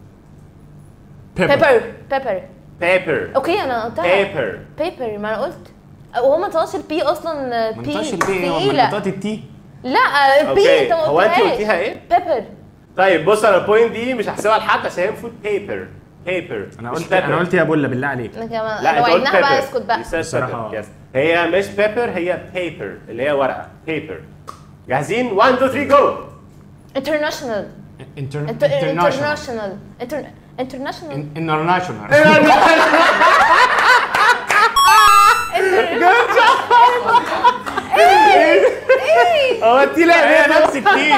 [SPEAKER 1] بيبر بيبر
[SPEAKER 3] بيبر
[SPEAKER 1] اوكي انا قلتها
[SPEAKER 3] بيبر
[SPEAKER 1] بيبر ما انا قلت وهو ما طلعش البي اصلا بي
[SPEAKER 2] منطقش البي هو
[SPEAKER 1] تقيلة.
[SPEAKER 2] منطقه التي
[SPEAKER 1] لا بي
[SPEAKER 3] اوكي
[SPEAKER 1] انت ما
[SPEAKER 3] هو انت
[SPEAKER 1] قلتهاش
[SPEAKER 3] قلتيها ايه؟
[SPEAKER 1] بيبر
[SPEAKER 3] طيب بص انا البوينت دي مش هحسبها لحد عشان هي المفروض بيبر بيبر
[SPEAKER 2] انا قلت انا قلت يا بولا بالله عليك
[SPEAKER 1] انا كمان
[SPEAKER 3] لا
[SPEAKER 1] لو
[SPEAKER 3] انت قلت
[SPEAKER 1] عدناها بقى
[SPEAKER 3] paper.
[SPEAKER 1] اسكت بقى
[SPEAKER 3] You said
[SPEAKER 2] الصراحة.
[SPEAKER 3] paper. Yes. هي مش بيبر هي بيبر اللي هي ورقه بيبر جاهزين 1 2 3 جو
[SPEAKER 1] انترناشونال
[SPEAKER 2] انترناشونال
[SPEAKER 1] انترناشونال انترناشونال
[SPEAKER 2] انترناشونال
[SPEAKER 3] هو انت لا
[SPEAKER 2] هي نفس التي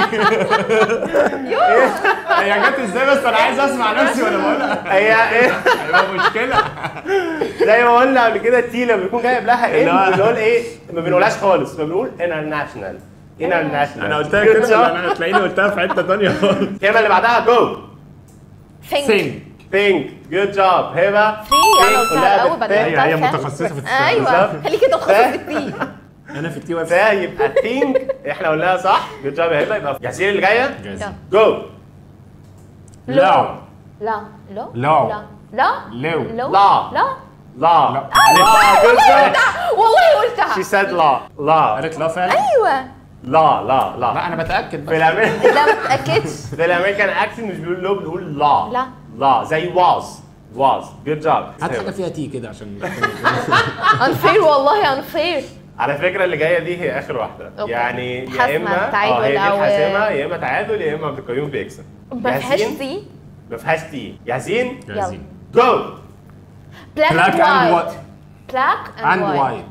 [SPEAKER 2] هي جت ازاي بس انا عايز اسمع نفسي وانا بقولها
[SPEAKER 3] هي ايه
[SPEAKER 2] هيبقى مشكله
[SPEAKER 3] زي ما قلنا قبل كده التي لما بيكون جاي قبلها
[SPEAKER 2] اللي هو-
[SPEAKER 3] ان بنقول ايه ما بنقولهاش خالص فبنقول انترناشونال انترناشونال
[SPEAKER 2] انا قلتها كده انا هتلاقيني قلتها في حته ثانيه خالص
[SPEAKER 3] الكلمه اللي بعدها جو
[SPEAKER 1] ثينك
[SPEAKER 2] سينج
[SPEAKER 3] ثينك جود جوب هبه
[SPEAKER 1] في انا
[SPEAKER 3] think
[SPEAKER 1] قلتها
[SPEAKER 3] قلناها
[SPEAKER 1] الاول بعدين
[SPEAKER 3] بالثاني.
[SPEAKER 1] قلتها
[SPEAKER 2] هي
[SPEAKER 1] الثاني.
[SPEAKER 2] متخصصة في الثاني.
[SPEAKER 1] ايوه
[SPEAKER 3] بالظبط.
[SPEAKER 1] خليكي تخصص في التي
[SPEAKER 2] انا في التي واقف
[SPEAKER 3] ده يبقى ثينك احنا قلناها صح جود جوب يا هبه يبقى جاهزين اللي جايه
[SPEAKER 2] جاهزين.
[SPEAKER 3] جو
[SPEAKER 2] لا
[SPEAKER 1] لا لا
[SPEAKER 2] لا.
[SPEAKER 1] لا لا
[SPEAKER 2] لو.
[SPEAKER 1] لا
[SPEAKER 3] لا.
[SPEAKER 1] لا
[SPEAKER 3] لا
[SPEAKER 2] لا.
[SPEAKER 3] لا جود جوب
[SPEAKER 1] والله قلتها
[SPEAKER 3] she said لا لا
[SPEAKER 2] قالت لا فعلا
[SPEAKER 1] ايوه
[SPEAKER 3] لا لا لا
[SPEAKER 2] لا انا بتاكد
[SPEAKER 3] في
[SPEAKER 2] بقى
[SPEAKER 3] الامريكان
[SPEAKER 1] لا ما تاكدش
[SPEAKER 3] في الامريكان اكسنت مش بيقول لو بنقول لا
[SPEAKER 1] لا.
[SPEAKER 3] لا زي was was good job
[SPEAKER 2] هات حاجه فيها تي كده عشان
[SPEAKER 1] انفير والله انفير
[SPEAKER 3] على فكره اللي جايه دي هي اخر واحده
[SPEAKER 1] أوكي.
[SPEAKER 3] يعني يا
[SPEAKER 1] حاسمة،
[SPEAKER 3] اما
[SPEAKER 1] تعادل
[SPEAKER 3] اه هي دي
[SPEAKER 1] أو-
[SPEAKER 3] الحاسمه يا اما تعادل يا اما عبد القيوم بيكسب
[SPEAKER 1] ما فيهاش
[SPEAKER 3] جاهزين؟
[SPEAKER 1] تي
[SPEAKER 3] ما فيهاش تي جاهزين
[SPEAKER 2] جاهزين
[SPEAKER 3] جو
[SPEAKER 1] بلاك
[SPEAKER 2] Black and
[SPEAKER 1] اند
[SPEAKER 2] white.
[SPEAKER 1] وايت بلاك
[SPEAKER 2] اند
[SPEAKER 1] اند وايت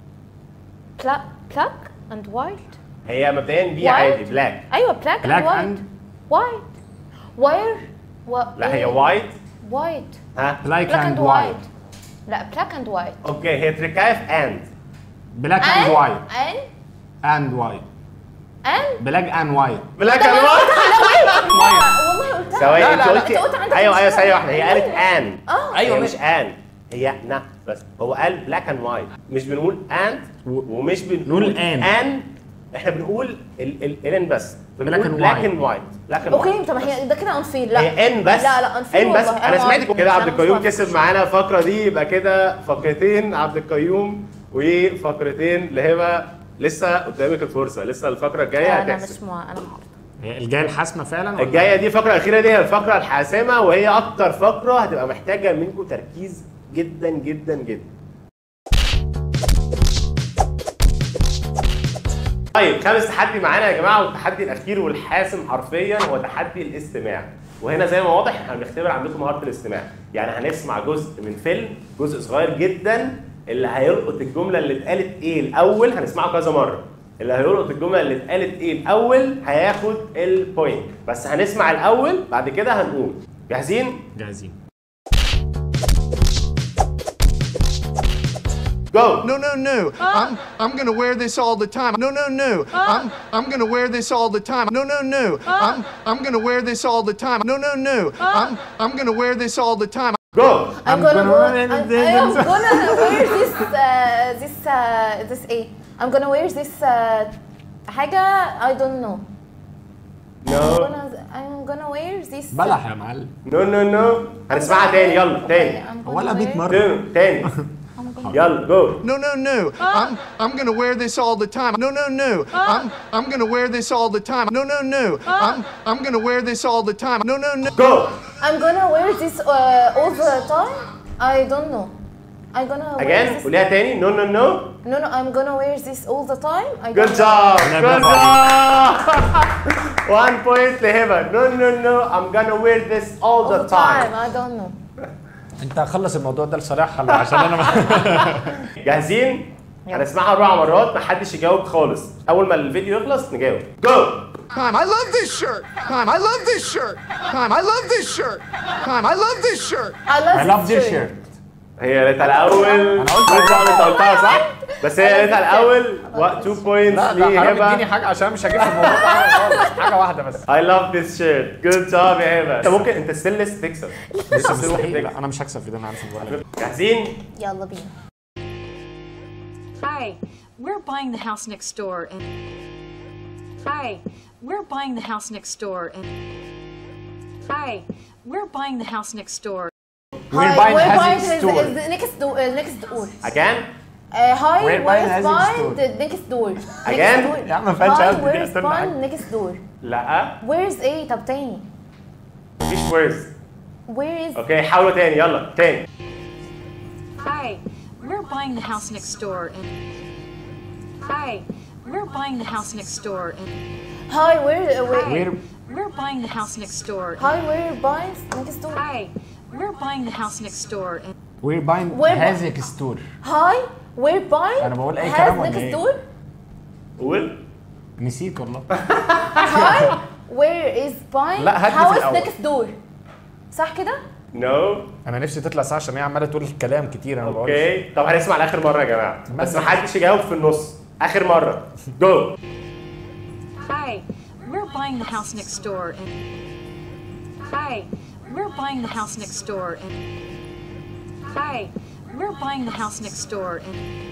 [SPEAKER 2] وايت
[SPEAKER 1] بلاك اند وايت
[SPEAKER 3] هي مبدئيا بي
[SPEAKER 1] White.
[SPEAKER 3] عادي بلاك
[SPEAKER 1] ايوه بلاك
[SPEAKER 2] Black
[SPEAKER 1] اند وايت
[SPEAKER 2] and-
[SPEAKER 1] وايت واير
[SPEAKER 3] لا هي وايت
[SPEAKER 1] وايت
[SPEAKER 3] ها
[SPEAKER 2] بلاك
[SPEAKER 1] بلاك
[SPEAKER 2] اند
[SPEAKER 1] اند
[SPEAKER 2] وايت
[SPEAKER 1] وايت لا بلاك اند وايت
[SPEAKER 3] اوكي هي تركايه في اند
[SPEAKER 2] بلاك اند وايت
[SPEAKER 1] ان
[SPEAKER 2] اند وايت
[SPEAKER 1] ان
[SPEAKER 2] بلاك اند وايت
[SPEAKER 3] بلاك اند وايت
[SPEAKER 1] والله قلتها
[SPEAKER 3] ثواني
[SPEAKER 1] لا،
[SPEAKER 3] انت
[SPEAKER 1] لا، لا،
[SPEAKER 3] قلتي
[SPEAKER 1] انت قلت عندك
[SPEAKER 3] ايوه ايوه
[SPEAKER 1] مشكلة.
[SPEAKER 3] ثانيه واحده هي قالت ان
[SPEAKER 1] اه
[SPEAKER 2] أيوة،
[SPEAKER 3] هي مش
[SPEAKER 2] ماشي.
[SPEAKER 3] ان هي نا بس هو قال بلاك اند وايت مش بنقول اند ومش بنقول
[SPEAKER 2] نقول and.
[SPEAKER 3] ان احنا بنقول الان بس
[SPEAKER 2] Black
[SPEAKER 3] بنقول
[SPEAKER 2] and
[SPEAKER 3] بلاك
[SPEAKER 2] white.
[SPEAKER 3] اند وايت بلاك اند
[SPEAKER 1] اوكي طب ما هي ده كده انفير لا
[SPEAKER 3] هي ان بس
[SPEAKER 1] لا لا انفير
[SPEAKER 3] ان بس
[SPEAKER 1] والله.
[SPEAKER 3] انا
[SPEAKER 1] ما-
[SPEAKER 3] سمعتك كده
[SPEAKER 1] لا،
[SPEAKER 3] عبد
[SPEAKER 1] مش
[SPEAKER 3] القيوم
[SPEAKER 1] موافقة.
[SPEAKER 3] كسب معانا الفقره دي يبقى كده فقرتين عبد القيوم وفقرتين لهبه لسه قدامك الفرصه لسه الفقره الجايه
[SPEAKER 1] انا مش
[SPEAKER 3] هتحسب
[SPEAKER 1] مع انا معارضة.
[SPEAKER 2] هي الجايه الحاسمه فعلا ولا؟
[SPEAKER 3] الجايه دي الفقره الاخيره دي هي الفقره الحاسمه وهي اكتر فقره هتبقى محتاجه منكم تركيز جدا جدا جدا طيب خامس تحدي معانا يا جماعه والتحدي الاخير والحاسم حرفيا هو تحدي الاستماع وهنا زي ما واضح احنا بنختبر عندكم مهاره الاستماع يعني هنسمع جزء من فيلم جزء صغير جدا اللي هيلقط الجمله اللي اتقالت ايه الاول هنسمعه كذا مره اللي هيلقط الجمله اللي اتقالت ايه الاول هياخد البوينت بس هنسمع الاول بعد كده هنقول جاهزين
[SPEAKER 2] جاهزين
[SPEAKER 3] Go.
[SPEAKER 6] No, no, no. I'm I'm gonna wear this all the time. No, no, no. I'm I'm gonna wear this all the time. No, no, no. I'm I'm gonna wear this all the time. No, no, no. I'm I'm gonna wear this all the time.
[SPEAKER 3] Go.
[SPEAKER 1] I'm gonna go I I am gonna wear this uh, this uh, this ايه I'm gonna wear this uh, حاجة I don't know I'm
[SPEAKER 3] No.
[SPEAKER 1] gonna I'm gonna wear this
[SPEAKER 2] بلح يا معلم
[SPEAKER 3] No, no, no. هنسمعها تاني يلا تاني.
[SPEAKER 1] I'm gonna
[SPEAKER 2] ولا 100
[SPEAKER 1] wear-
[SPEAKER 2] مرة
[SPEAKER 3] تاني تاني.
[SPEAKER 1] I'm gonna-
[SPEAKER 3] يلا جو.
[SPEAKER 6] No, no, no. I'm I'm gonna wear this all the time. No, no, no. I'm I'm gonna wear this all the time. No, no, no. I'm I'm gonna wear this all the time. No, no, no.
[SPEAKER 3] Go.
[SPEAKER 1] I'm gonna wear this uh, all the time I don't know I'm gonna wear
[SPEAKER 3] Again.
[SPEAKER 1] this
[SPEAKER 3] قوليها تاني. No, no, no.
[SPEAKER 1] No no I'm gonna wear this all the time I
[SPEAKER 3] Good
[SPEAKER 1] don't know.
[SPEAKER 3] job.
[SPEAKER 2] أنا
[SPEAKER 3] Good
[SPEAKER 2] برافو
[SPEAKER 3] job. One point لهبة. No, no, no. I'm gonna wear this all
[SPEAKER 1] all
[SPEAKER 3] the time.
[SPEAKER 1] I don't know
[SPEAKER 2] انت خلص الموضوع ده لصالح ولا عشان انا
[SPEAKER 3] جاهزين؟
[SPEAKER 1] يلا.
[SPEAKER 3] هنسمعها اربع مرات محدش يجاوب خالص. أول ما الفيديو يخلص نجاوب. Go.
[SPEAKER 6] Time. I love this shirt. Time. I love this shirt. Time. I love this shirt. Time. I love this shirt.
[SPEAKER 1] I love,
[SPEAKER 2] I love this shirt
[SPEAKER 3] هي قالتها الأول.
[SPEAKER 2] أنا قلت
[SPEAKER 3] Good job. أنت قلتها صح؟ بس هي
[SPEAKER 1] I love
[SPEAKER 3] قالتها
[SPEAKER 1] this
[SPEAKER 3] الأول.
[SPEAKER 1] shirt.
[SPEAKER 3] و- Two points
[SPEAKER 2] لا لا حرام اديني
[SPEAKER 3] لهبة.
[SPEAKER 2] حاجه عشان مش هجيب في الموضوع ده حاجة خالص حاجه واحده بس
[SPEAKER 3] I love this shirt. Good job يا هبة. أنت ممكن أنت ستيل لسه تكسب.
[SPEAKER 2] لسه
[SPEAKER 3] ممكن
[SPEAKER 2] مستحيل
[SPEAKER 3] تكسب.
[SPEAKER 2] لا انا مش هكسب في ده انا عارف الموضوع ده.
[SPEAKER 3] جاهزين؟
[SPEAKER 1] يلا بينا
[SPEAKER 7] Hi, we're buying the house next door and Hi, we're buying the house next door and Hi, we're buying the house next door.
[SPEAKER 2] We're
[SPEAKER 1] Hi,
[SPEAKER 2] buying
[SPEAKER 1] we're
[SPEAKER 2] has
[SPEAKER 1] buying
[SPEAKER 2] its
[SPEAKER 1] the-
[SPEAKER 2] store.
[SPEAKER 1] the next door uh, next door
[SPEAKER 3] Again?
[SPEAKER 1] uh, hi
[SPEAKER 2] We're buying
[SPEAKER 1] where's
[SPEAKER 2] has its
[SPEAKER 1] buying
[SPEAKER 2] store.
[SPEAKER 1] the next door
[SPEAKER 3] Again?
[SPEAKER 1] next door
[SPEAKER 2] يا عم ما فيهاش
[SPEAKER 1] hi
[SPEAKER 2] قد دي،
[SPEAKER 1] where's
[SPEAKER 2] استنى
[SPEAKER 1] buying
[SPEAKER 2] حاجة.
[SPEAKER 1] next door
[SPEAKER 3] لا
[SPEAKER 1] where's ايه طب تاني
[SPEAKER 3] مفيش words.
[SPEAKER 1] where is
[SPEAKER 3] اوكي حاولوا تاني يلا تاني.
[SPEAKER 7] Hi, we're buying the house next door and Hi, we're buying the house next door and
[SPEAKER 1] hi where uh, where
[SPEAKER 7] Hi,
[SPEAKER 2] We're-
[SPEAKER 7] we're buying the house next door.
[SPEAKER 1] hi where buying next door
[SPEAKER 7] Hi, we're buying the house next door and
[SPEAKER 2] We're buying
[SPEAKER 1] We're bu-
[SPEAKER 2] هازك ستور
[SPEAKER 1] hi we're buying
[SPEAKER 2] أنا بقول أي
[SPEAKER 1] has
[SPEAKER 2] كلام ولا
[SPEAKER 1] next
[SPEAKER 2] إيه؟
[SPEAKER 1] door
[SPEAKER 3] قول.
[SPEAKER 2] نسيت والله
[SPEAKER 1] hi where is buying
[SPEAKER 2] لا، هات لي في
[SPEAKER 1] house
[SPEAKER 2] الأول.
[SPEAKER 1] next door صح كده
[SPEAKER 3] نو.
[SPEAKER 2] انا نفسي تطلع ساعه عشان هي عماله تقول كلام كتير انا بقول
[SPEAKER 3] اوكي طب هنسمع لاخر مره يا جماعه بس
[SPEAKER 2] مثلا.
[SPEAKER 3] محدش يجاوب في النص اخر مره جو
[SPEAKER 7] Hi, we're buying the house next door and Hi, we're buying the house next door and Hi, we're buying the house next door and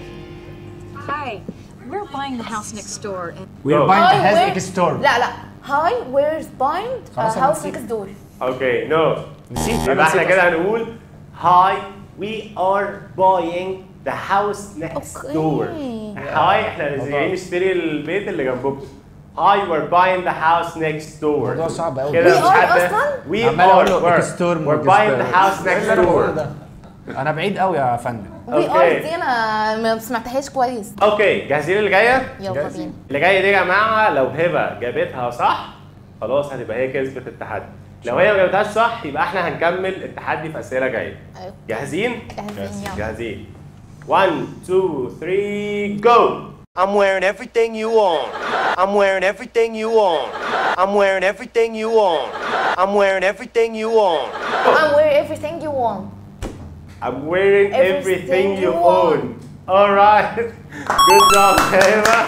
[SPEAKER 7] Hi, we're buying the house next door and
[SPEAKER 2] We're
[SPEAKER 3] Go.
[SPEAKER 2] buying
[SPEAKER 1] Hi,
[SPEAKER 2] هازك
[SPEAKER 1] where-
[SPEAKER 2] ستور
[SPEAKER 1] لا لا hi where's buying uh,
[SPEAKER 2] خلاص أنا
[SPEAKER 1] house
[SPEAKER 2] نسيت.
[SPEAKER 1] next door
[SPEAKER 3] اوكي نو
[SPEAKER 2] نسيت
[SPEAKER 3] يبقى
[SPEAKER 2] أنا
[SPEAKER 3] احنا
[SPEAKER 2] نسيت
[SPEAKER 3] كده هنقول هاي وي ار باينج ذا هاوس نيكست
[SPEAKER 1] أوكي.
[SPEAKER 3] دور هاي احنا جايين نشتري البيت اللي جنبكم هاي وير باينج ذا هاوس نيكست دور
[SPEAKER 2] الموضوع صعب أوي.
[SPEAKER 3] كده
[SPEAKER 1] We
[SPEAKER 3] مش
[SPEAKER 1] are
[SPEAKER 3] حد
[SPEAKER 1] أصلاً؟
[SPEAKER 3] وي
[SPEAKER 2] عمال أقول له
[SPEAKER 3] ار
[SPEAKER 2] إكستور
[SPEAKER 3] وير باينج ذا هاوس
[SPEAKER 2] إيه
[SPEAKER 3] نيكست
[SPEAKER 2] اللي أنا بقوله
[SPEAKER 3] دور
[SPEAKER 2] ده؟ انا بعيد قوي يا فندم
[SPEAKER 1] we are
[SPEAKER 3] أوكي.
[SPEAKER 1] دي انا ما سمعتهاش كويس
[SPEAKER 3] اوكي جاهزين اللي جايه
[SPEAKER 1] يلا
[SPEAKER 2] جاهزين.
[SPEAKER 1] بينا
[SPEAKER 3] اللي جايه دي يا جماعه لو هبه جابتها صح خلاص هتبقى هي كسبت التحدي لو هي ما جابتهاش صح يبقى احنا هنكمل التحدي في اسئله جايه
[SPEAKER 1] أيوة.
[SPEAKER 3] جاهزين
[SPEAKER 1] جاهزين يلا
[SPEAKER 3] جاهزين 1 2 3 جو
[SPEAKER 8] I'm wearing everything you own. I'm wearing everything you own. I'm wearing everything you own. I'm wearing everything you own.
[SPEAKER 1] I'm wear everything you want
[SPEAKER 3] I'm wearing everything,
[SPEAKER 1] Everything
[SPEAKER 3] you
[SPEAKER 1] you
[SPEAKER 3] own alright good job هبه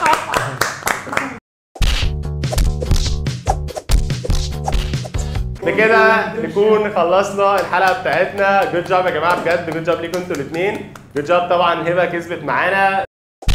[SPEAKER 3] بكده نكون خلصنا الحلقه بتاعتنا جود جوب يا جماعه بجد جود جوب ليكم انتوا الاثنين جود جوب طبعا هبه كسبت معانا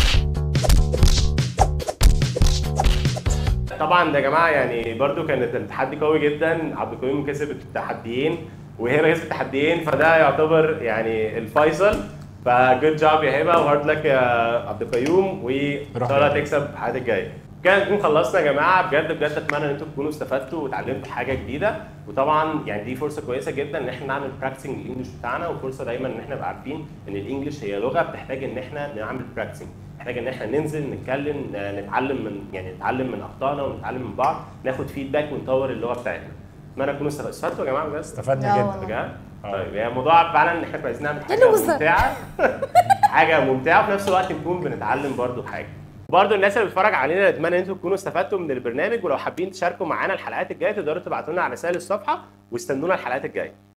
[SPEAKER 3] طبعا ده يا جماعه يعني برضو كانت التحدي قوي جدا عبد القيوم كسب التحديين وهبه كسبت التحديين فده يعتبر يعني الفيصل فجود جوب يا هبه وهارد لك يا عبد القيوم وان شاء الله تكسب الحلقات الجايه كده نكون خلصنا يا جماعه بجد بجد اتمنى ان انتم تكونوا استفدتوا وتعلمتوا حاجه جديده وطبعا يعني دي فرصه كويسه جدا ان احنا نعمل براكتسنج للانجلش بتاعنا وفرصه دايما ان احنا نبقى عارفين ان الانجلش هي لغه بتحتاج ان احنا نعمل براكتسنج محتاج ان احنا ننزل نتكلم آه، نتعلم من يعني نتعلم من اخطائنا ونتعلم من بعض ناخد فيدباك ونطور اللغه بتاعتنا اتمنى تكونوا استفدتوا استفدتوا يا جماعه بجد
[SPEAKER 2] استفدنا
[SPEAKER 1] لا
[SPEAKER 2] جدا
[SPEAKER 1] والله.
[SPEAKER 3] بجد طيب يعني الموضوع فعلا ان احنا عايزين نعمل حاجه
[SPEAKER 1] لوزر.
[SPEAKER 3] ممتعه حاجه ممتعه وفي نفس الوقت نكون بنتعلم برضو حاجه برضو الناس اللي بتتفرج علينا اتمنى ان انتم تكونوا استفدتوا من البرنامج ولو حابين تشاركوا معانا الحلقات الجايه تقدروا تبعتوا لنا على رسائل الصفحه واستنونا الحلقات الجايه